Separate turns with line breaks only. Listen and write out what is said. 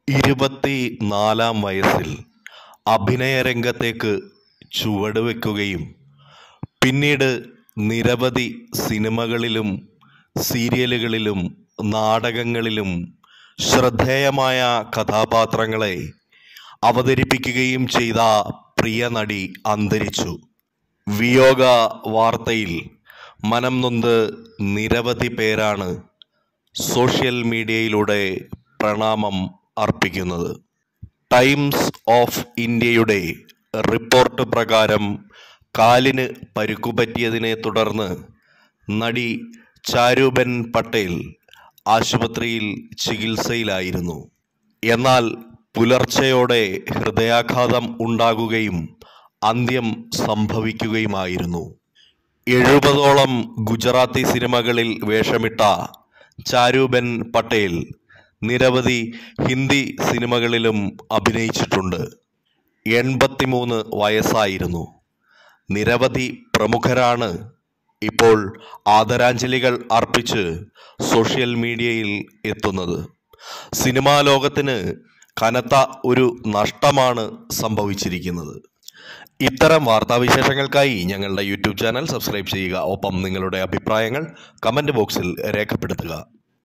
ഇരുപത്തി നാലാം വയസ്സിൽ അഭിനയരംഗത്തേക്ക് ചുവടുവെക്കുകയും പിന്നീട് നിരവധി സിനിമകളിലും സീരിയലുകളിലും നാടകങ്ങളിലും ശ്രദ്ധേയമായ കഥാപാത്രങ്ങളെ അവതരിപ്പിക്കുകയും ചെയ്ത പ്രിയ നടി അന്തരിച്ചു വിയോഗ വാർത്തയിൽ മനം നൊന്ത് നിരവധി പേരാണ് സോഷ്യൽ മീഡിയയിലൂടെ പ്രണാമം അർപ്പിക്കുന്നത് ടൈംസ് ഓഫ് ഇന്ത്യയുടെ റിപ്പോർട്ട് പ്രകാരം കാലിന് പരുക്കുപറ്റിയതിനെ തുടർന്ന് നടി ചാരുബെൻ പട്ടേൽ ആശുപത്രിയിൽ ചികിത്സയിലായിരുന്നു എന്നാൽ പുലർച്ചെയോടെ ഹൃദയാഘാതം ഉണ്ടാകുകയും അന്ത്യം സംഭവിക്കുകയുമായിരുന്നു എഴുപതോളം ഗുജറാത്തി സിനിമകളിൽ വേഷമിട്ട ചാരുബെൻ പട്ടേൽ നിരവധി ഹിന്ദി സിനിമകളിലും അഭിനയിച്ചിട്ടുണ്ട് എൺപത്തിമൂന്ന് വയസ്സായിരുന്നു നിരവധി പ്രമുഖരാണ് ഇപ്പോൾ ആദരാഞ്ജലികൾ അർപ്പിച്ച് സോഷ്യൽ മീഡിയയിൽ എത്തുന്നത് സിനിമാ ലോകത്തിന് കനത്ത ഒരു നഷ്ടമാണ് സംഭവിച്ചിരിക്കുന്നത് ഇത്തരം വാർത്താവിശേഷങ്ങൾക്കായി ഞങ്ങളുടെ യൂട്യൂബ് ചാനൽ സബ്സ്ക്രൈബ് ചെയ്യുക ഒപ്പം നിങ്ങളുടെ അഭിപ്രായങ്ങൾ കമൻറ്റ് ബോക്സിൽ രേഖപ്പെടുത്തുക